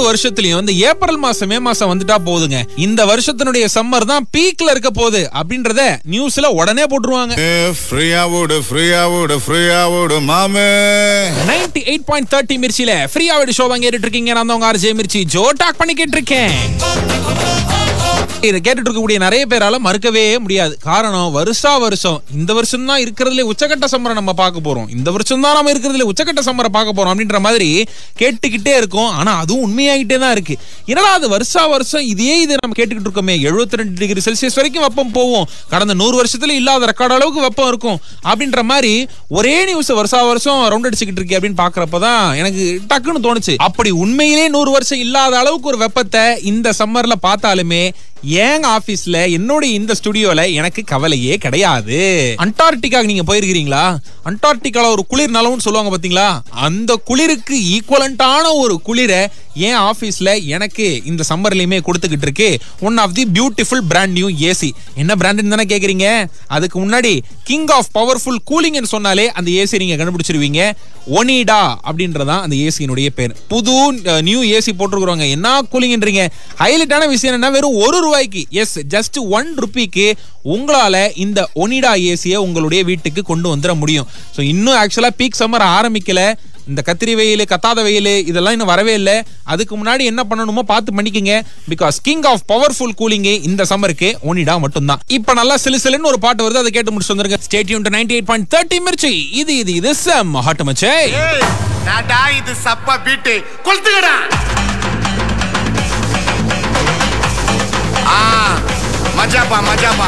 வருஷத்துலயும் இந்த ஏப்ரல் மாசம் மே மாசம் வந்துட்டா போகுதுங்க இந்த வருஷத்தினுடைய சம்மர் தான் பீக்ல இருக்க போகுது அப்படின்றத நியூஸ்ல உடனே போட்டுருவாங்க ஃப்ரீயா விடு ஃப்ரீயா விடு ஃப்ரீயா விடு மாமே நைன்டி எயிட் பாயிண்ட் தேர்ட்டி மிர்ச்சியில ஃப்ரீயா வீடு ஷோ வாங்க கேட்டுட்டு இருக்கீங்க நான் தான் உங்க ஆர்ஜே மிர்ச்சி ஜோ டாக் பண்ணி கேட்டிருக்கேன் இதை கேட்டுட்டு இருக்கக்கூடிய நிறைய பேரால மறுக்கவே முடியாது காரணம் வருஷா வருஷம் இந்த வருஷம் தான் இருக்கிறதுல உச்சக்கட்ட சம்மரை நம்ம பார்க்க போறோம் இந்த வருஷம் தான் நம்ம இருக்கிறதுல உச்சக்கட்ட சம்மரை பார்க்க போறோம் அப்படின்ற மாதிரி கேட்டுக்கிட்டே இருக்கும் ஆனா அதுவும் உண்மையாகிட்டே தான் இருக்கு என்னடா அது வருஷா வருஷம் இதே இது நம்ம கேட்டுக்கிட்டு இருக்கோமே 72 ரெண்டு டிகிரி செல்சியஸ் வரைக்கும் வெப்பம் போவோம் கடந்த நூறு வருஷத்துல இல்லாத ரெக்கார்ட் அளவுக்கு வெப்பம் இருக்கும் அப்படின்ற மாதிரி ஒரே நியூஸ் வருஷா வருஷம் ரவுண்ட் அடிச்சுக்கிட்டு இருக்கே அப்படின்னு பாக்குறப்பதான் எனக்கு டக்குன்னு தோணுச்சு அப்படி உண்மையிலே நூறு வருஷம் இல்லாத அளவுக்கு ஒரு வெப்பத்தை இந்த சம்மர்ல பார்த்தாலுமே ஏங்க ஆபீஸ்ல என்னோட இந்த ஸ்டுடியோல எனக்கு கவலையே கிடையாது அண்டார்டிகாக்கு நீங்க போயிருக்கிறீங்களா அண்டார்டிகால ஒரு குளிர் நலவுன்னு சொல்லுவாங்க பாத்தீங்களா அந்த குளிருக்கு ஈக்குவலண்டான ஒரு குளிரை ஏன் ஆபீஸ்ல எனக்கு இந்த சம்மர்லயுமே கொடுத்துக்கிட்டு இருக்கு one of the beautiful brand new AC என்ன பிராண்ட் தானே கேக்குறீங்க அதுக்கு முன்னாடி கிங் ஆஃப் பவர்ஃபுல் கூலிங்னு சொன்னாலே அந்த ஏசி நீங்க கண்டுபிடிச்சிருவீங்க ஒனிடா அப்படின்றதான் அந்த ஏசியினுடைய பேர் புது நியூ ஏசி போட்டிருக்கிறவங்க என்ன கூலிங்ன்றீங்க ஹைலைட்டான விஷயம் என்ன வெறும் ஒரு ரூபாய்க்கு எஸ் ஜஸ்ட் ஒன் ருபிக்கு உங்களால இந்த ஒனிடா ஏசியை உங்களுடைய வீட்டுக்கு கொண்டு வந்துட முடியும் ஸோ இன்னும் ஆக்சுவலா பீக் சம்மர் ஆரம்பிக்கல இந்த கத்திரி வெயில் கத்தாத வெயில் இதெல்லாம் இன்னும் வரவே இல்லை அதுக்கு முன்னாடி என்ன பண்ணணுமோ பார்த்து பண்ணிக்கங்க because king of powerful cooling இந்த சம்மருக்கு ஒனிடா மட்டும்தான் இப்போ நல்லா சிலு சிலுன்னு ஒரு பாட்டு வருது அதை கேட்டு முடிச்சு வந்துருங்க stay tuned ninety eight point thirty Mirchi இது இது இது செம் ஹாட் மச்சே ஏய், நாடா இது சப்பா பீட்டு கொளுத்துக்கடா ஆ மஜாப்பா மஜாப்பா